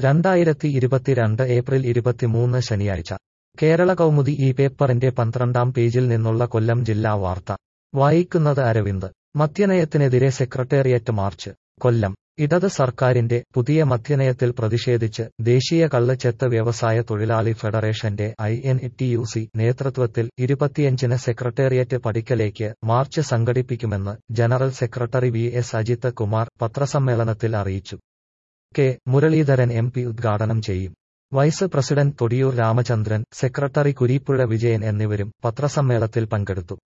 രണ്ടായിരത്തി ഇരുപത്തിരണ്ട് ഏപ്രിൽ ഇരുപത്തിമൂന്ന് ശനിയാഴ്ച കേരള കൗമുദി ഈ പേപ്പറിന്റെ പന്ത്രണ്ടാം പേജിൽ നിന്നുള്ള കൊല്ലം ജില്ലാ വാർത്ത വായിക്കുന്നത് അരവിന്ദ് മദ്യനയത്തിനെതിരെ സെക്രട്ടേറിയറ്റ് മാർച്ച് കൊല്ലം ഇടത് സർക്കാരിന്റെ പുതിയ മദ്യനയത്തിൽ പ്രതിഷേധിച്ച് ദേശീയ കള്ളുചെത്ത് വ്യവസായ തൊഴിലാളി ഫെഡറേഷന്റെ I N T U C നേതൃത്വത്തിൽ ഇരുപത്തിയഞ്ചിന് സെക്രട്ടേറിയറ്റ് പടിക്കലേക്ക് മാർച്ച് സംഘടിപ്പിക്കുമെന്ന് general secretary V S Ajith Kumar പത്രസമ്മേളനത്തിൽ അറിയിച്ചു കെ മുരളീധരൻ എം പി ഉദ്ഘാടനം ചെയ്യും vice president Thodiyoor Ramachandran secretary Kureepuzha Vijayan എന്നിവരും പത്രസമ്മേളനത്തിൽ പങ്കെടുത്തു